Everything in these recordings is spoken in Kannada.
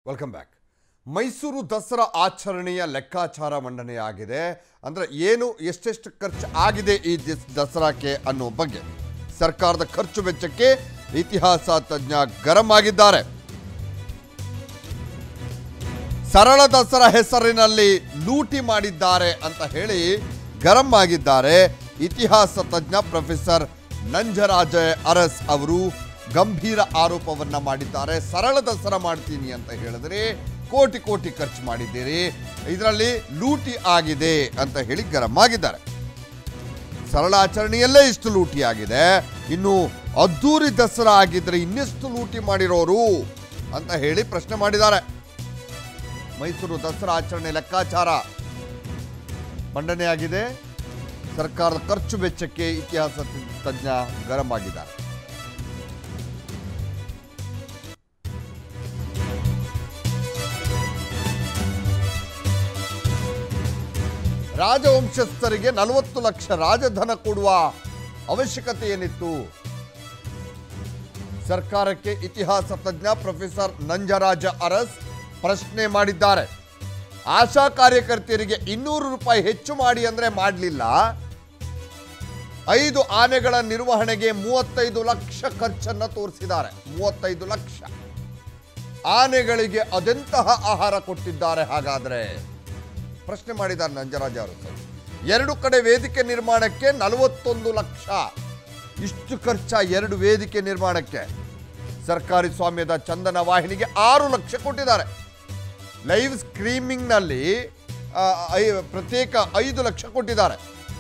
ವೆಲ್ಕಮ್ ಬ್ಯಾಕ್ ಮೈಸೂರು ದಸರಾ ಆಚರಣೆಯ ಲೆಕ್ಕಾಚಾರ ಮಂಡನೆಯಾಗಿದೆ ಅಂದರೆ ಏನು ಎಷ್ಟೆಷ್ಟು ಖರ್ಚು ಆಗಿದೆ ಈ ದಿಸ್ ದಸರಾಕ್ಕೆ ಅನ್ನೋ ಬಗ್ಗೆ ಸರ್ಕಾರದ ಖರ್ಚು ವೆಚ್ಚಕ್ಕೆ ಇತಿಹಾಸ ತಜ್ಞ ಗರಂ ಆಗಿದ್ದಾರೆ ಸರಳ ದಸರಾ ಹೆಸರಿನಲ್ಲಿ ಲೂಟಿ ಮಾಡಿದ್ದಾರೆ ಅಂತ ಹೇಳಿ ಗರಂ ಆಗಿದ್ದಾರೆ ಇತಿಹಾಸ ತಜ್ಞ ಪ್ರೊಫೆಸರ್ ನಂಜರಾಜ ಅರಸ್ ಅವರು ಗಂಭೀರ ಆರೋಪವನ್ನ ಮಾಡಿದ್ದಾರೆ ಸರಳ ದಸರಾ ಮಾಡ್ತೀನಿ ಅಂತ ಹೇಳಿದ್ರೆ ಕೋಟಿ ಕೋಟಿ ಖರ್ಚು ಮಾಡಿದ್ದೀರಿ ಇದರಲ್ಲಿ ಲೂಟಿ ಆಗಿದೆ ಅಂತ ಹೇಳಿ ಗರಂ ಆಗಿದ್ದಾರೆ ಸರಳ ಆಚರಣೆಯಲ್ಲೇ ಇಷ್ಟು ಲೂಟಿ ಆಗಿದೆ ಇನ್ನು ಅದ್ದೂರಿ ದಸರಾ ಆಗಿದ್ರೆ ಇನ್ನೆಷ್ಟು ಲೂಟಿ ಮಾಡಿರೋರು ಅಂತ ಹೇಳಿ ಪ್ರಶ್ನೆ ಮಾಡಿದ್ದಾರೆ ಮೈಸೂರು ದಸರಾ ಆಚರಣೆ ಲೆಕ್ಕಾಚಾರ ಮಂಡನೆಯಾಗಿದೆ ಸರ್ಕಾರದ ಖರ್ಚು ವೆಚ್ಚಕ್ಕೆ ಇತಿಹಾಸ ತಜ್ಞ ಗರಂ ಆಗಿದ್ದಾರೆ ರಾಜವಂಶಸ್ಥರಿಗೆ ನಲವತ್ತು ಲಕ್ಷ ರಾಜಧನ ಕೊಡುವ ಅವಶ್ಯಕತೆ ಏನಿತ್ತು ಸರ್ಕಾರಕ್ಕೆ ಇತಿಹಾಸ ತಜ್ಞ ಪ್ರೊಫೆಸರ್ ನಂಜರಾಜ ಅರಸ್ ಪ್ರಶ್ನೆ ಮಾಡಿದ್ದಾರೆ ಆಶಾ ಕಾರ್ಯಕರ್ತೆಯರಿಗೆ ಇನ್ನೂರು ರೂಪಾಯಿ ಹೆಚ್ಚು ಮಾಡಿ ಅಂದ್ರೆ ಮಾಡಲಿಲ್ಲ ಐದು ಆನೆಗಳ ನಿರ್ವಹಣೆಗೆ ಮೂವತ್ತೈದು ಲಕ್ಷ ಖರ್ಚನ್ನ ತೋರಿಸಿದ್ದಾರೆ ಮೂವತ್ತೈದು ಲಕ್ಷ ಆನೆಗಳಿಗೆ ಅದೆಂತಹ ಆಹಾರ ಕೊಟ್ಟಿದ್ದಾರೆ ಹಾಗಾದ್ರೆ ಪ್ರಶ್ನೆ ಮಾಡಿದ್ದಾರೆ ನಂಜರಾಜ ಅವರು ಎರಡು ಕಡೆ ವೇದಿಕೆ ನಿರ್ಮಾಣಕ್ಕೆ ನಲವತ್ತೊಂದು ಲಕ್ಷ ಇಷ್ಟು ಖರ್ಚ ಎರಡು ವೇದಿಕೆ ನಿರ್ಮಾಣಕ್ಕೆ ಸರ್ಕಾರಿ ಸ್ವಾಮ್ಯದ ಚಂದನ ವಾಹಿನಿಗೆ ಆರು ಲಕ್ಷ ಕೊಟ್ಟಿದ್ದಾರೆ ಲೈವ್ ಸ್ಕ್ರೀಮಿಂಗ್ನಲ್ಲಿ ಆ, ಐ- ಪ್ರತ್ಯೇಕ ಐದು ಲಕ್ಷ ಕೊಟ್ಟಿದ್ದಾರೆ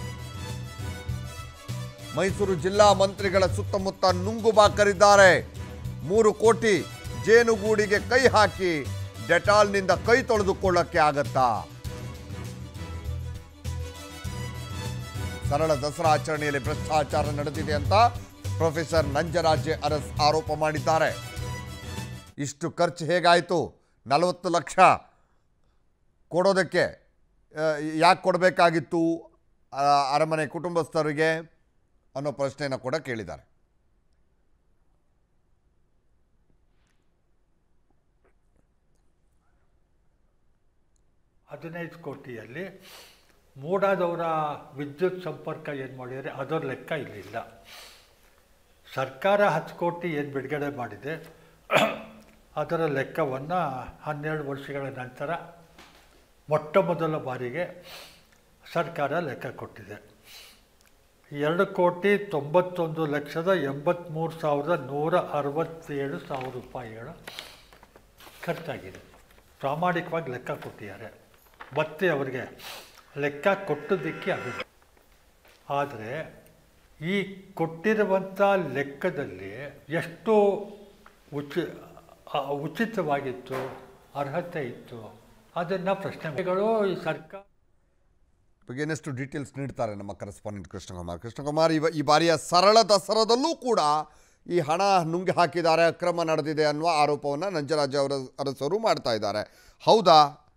ಮೈಸೂರು ಜಿಲ್ಲಾ ಮಂತ್ರಿಗಳ ಸುತ್ತಮುತ್ತ ನುಂಗು ಬಾಕರಿದ್ದಾರೆ ಮೂರು ಕೋಟಿ ಜೇನುಗೂಡಿಗೆ ಕೈ ಹಾಕಿ ಡೆಟಾಲ್ನಿಂದ ಕೈ ತೊಳೆದುಕೊಳ್ಳಕ್ಕೆ ಆಗತ್ತಾ ಸರಳ ದಸರಾ ಆಚರಣೆಯಲ್ಲಿ ಭ್ರಷ್ಟಾಚಾರ ನಡೆದಿದೆ ಅಂತ ಪ್ರೊಫೆಸರ್ ನಂಜರಾಜೆ ಅರಸ್ ಆರೋಪ ಮಾಡಿದ್ದಾರೆ ಇಷ್ಟು ಖರ್ಚು ಹೇಗಾಯಿತು ನಲವತ್ತು ಲಕ್ಷ ಕೊಡೋದಕ್ಕೆ ಯಾಕೆ ಕೊಡಬೇಕಾಗಿತ್ತು ಆ, ಅರಮನೆ ಕುಟುಂಬಸ್ಥರಿಗೆ ಅನ್ನೋ ಪ್ರಶ್ನೆಯನ್ನು ಕೂಡ ಕೇಳಿದ್ದಾರೆ ಹದಿನೈದು ಕೋಟಿಯಲ್ಲಿ ಮೂಡಾದವರ ವಿದ್ಯುತ್ ಸಂಪರ್ಕ ಏನು ಮಾಡಿದರೆ ಅದರ ಲೆಕ್ಕ ಇಲ್ಲಿಲ್ಲ ಸರ್ಕಾರ ಹತ್ತು ಕೋಟಿ ಏನು ಬಿಡುಗಡೆ ಮಾಡಿದೆ ಅದರ ಲೆಕ್ಕವನ್ನು ಹನ್ನೆರಡು ವರ್ಷಗಳ ನಂತರ ಮೊಟ್ಟ ಮೊದಲ ಬಾರಿಗೆ ಸರ್ಕಾರ ಲೆಕ್ಕ ಕೊಟ್ಟಿದೆ ಎರಡು ಕೋಟಿ ತೊಂಬತ್ತೊಂದು ಲಕ್ಷದ ಎಂಬತ್ತ್ಮೂರು ಸಾವಿರದ ನೂರ ಅರವತ್ತೇಳು ಸಾವಿರ ರೂಪಾಯಿಗಳು ಖರ್ಚಾಗಿದೆ ಪ್ರಾಮಾಣಿಕವಾಗಿ ಲೆಕ್ಕ ಕೊಟ್ಟಿದ್ದಾರೆ ಮತ್ತೆ ಅವರಿಗೆ ಲೆಕ್ಕ ಕೊಟ್ಟದಕ್ಕೆ ಅದು ಆದರೆ ಈ ಕೊಟ್ಟಿರುವಂಥ ಲೆಕ್ಕದಲ್ಲಿ ಎಷ್ಟು ಉಚಿ ಆ, ಉಚಿತವಾಗಿತ್ತು ಅರ್ಹತೆ ಇತ್ತು ಅದನ್ನು ಪ್ರಶ್ನೆಗಳು ಈ ಸರ್ಕಾರ ಬಗ್ಗೆ ಇನ್ನಷ್ಟು ಡೀಟೇಲ್ಸ್ ನೀಡ್ತಾರೆ ನಮ್ಮ ಕರೆಸ್ಪಾಂಡೆಂಟ್ ಕೃಷ್ಣಕುಮಾರ್ ಕೃಷ್ಣಕುಮಾರ್ ಇವ ಈ ಬಾರಿಯ ಸರಳ ದಸರಾದಲ್ಲೂ ಕೂಡ ಈ ಹಣ ನುಂಗಿ ಹಾಕಿದ್ದಾರೆ ಅಕ್ರಮ ನಡೆದಿದೆ ಅನ್ನುವ ಆರೋಪವನ್ನು ನಂಜರಾಜ ಅವರ ಅರಸರು ಮಾಡ್ತಾ ಇದ್ದಾರೆ ಹೌದಾ